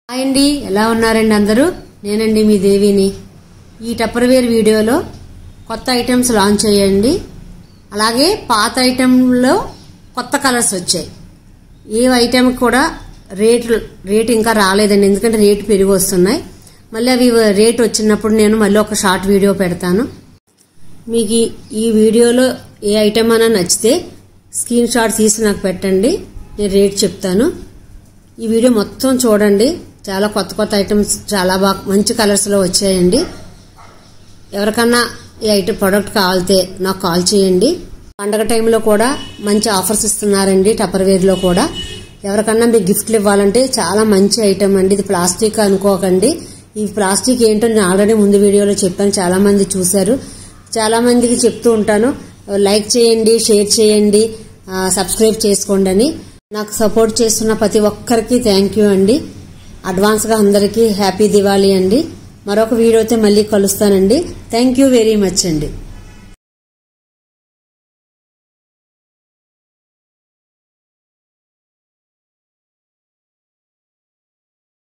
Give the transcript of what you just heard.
hi అండి ఎలా ఉన్నారండి అందరూ నేనండి మీ దేవిని ఈ టప్పర్వేర్ వీడియోలో కొత్త ఐటమ్స్ లాంచ్ చేయండి అలాగే పాత ఐటెంలో కొత్త కలర్స్ వచ్చాయి ఏ ఐటెం కూడా రేటు రేట్ ఇంకా రాలేదండి ఎందుకంటే రేటు పెరిగి వస్తున్నాయి మళ్ళీ అవి రేట్ వచ్చినప్పుడు నేను మళ్ళీ ఒక షార్ట్ వీడియో పెడతాను మీకు ఈ- ఈ వీడియోలో ఏ ఐటెం అయినా నచ్చితే స్క్రీన్ షాట్ తీసి నాకు పెట్టండి నేను రేట్ చెప్తాను ఈ వీడియో మొత్తం చూడండి చాలా కొత్త కొత్త ఐటమ్స్ చాలా బాగా మంచి కలర్స్లో వచ్చాయండి ఎవరికన్నా ఈ ఐటమ్ ప్రోడక్ట్ కావాలితే నాకు కాల్ చేయండి పండగ టైంలో కూడా మంచి ఆఫర్స్ ఇస్తున్నారండి టపర్వేర్లో కూడా ఎవరికన్నా మీకు గిఫ్ట్లు ఇవ్వాలంటే చాలా మంచి ఐటమ్ అండి ఇది ప్లాస్టిక్ అనుకోకండి ఈ ప్లాస్టిక్ ఏంటో నేను ఆల్రెడీ ముందు వీడియోలో చెప్పాను చాలా మంది చూశారు చాలా మందికి చెప్తూ ఉంటాను లైక్ చేయండి షేర్ చేయండి ఆ, సబ్స్క్రైబ్ చేసుకోండి అని నాకు సపోర్ట్ చేస్తున్న ప్రతి ఒక్కరికి థ్యాంక్ యూ అండి అడ్వాన్స్గా అందరికీ హ్యాపీ దివాళీ అండి మరొక వీడియోతో మళ్ళీ కలుస్తానండి థ్యాంక్ యూ వెరీ మచ్ అండి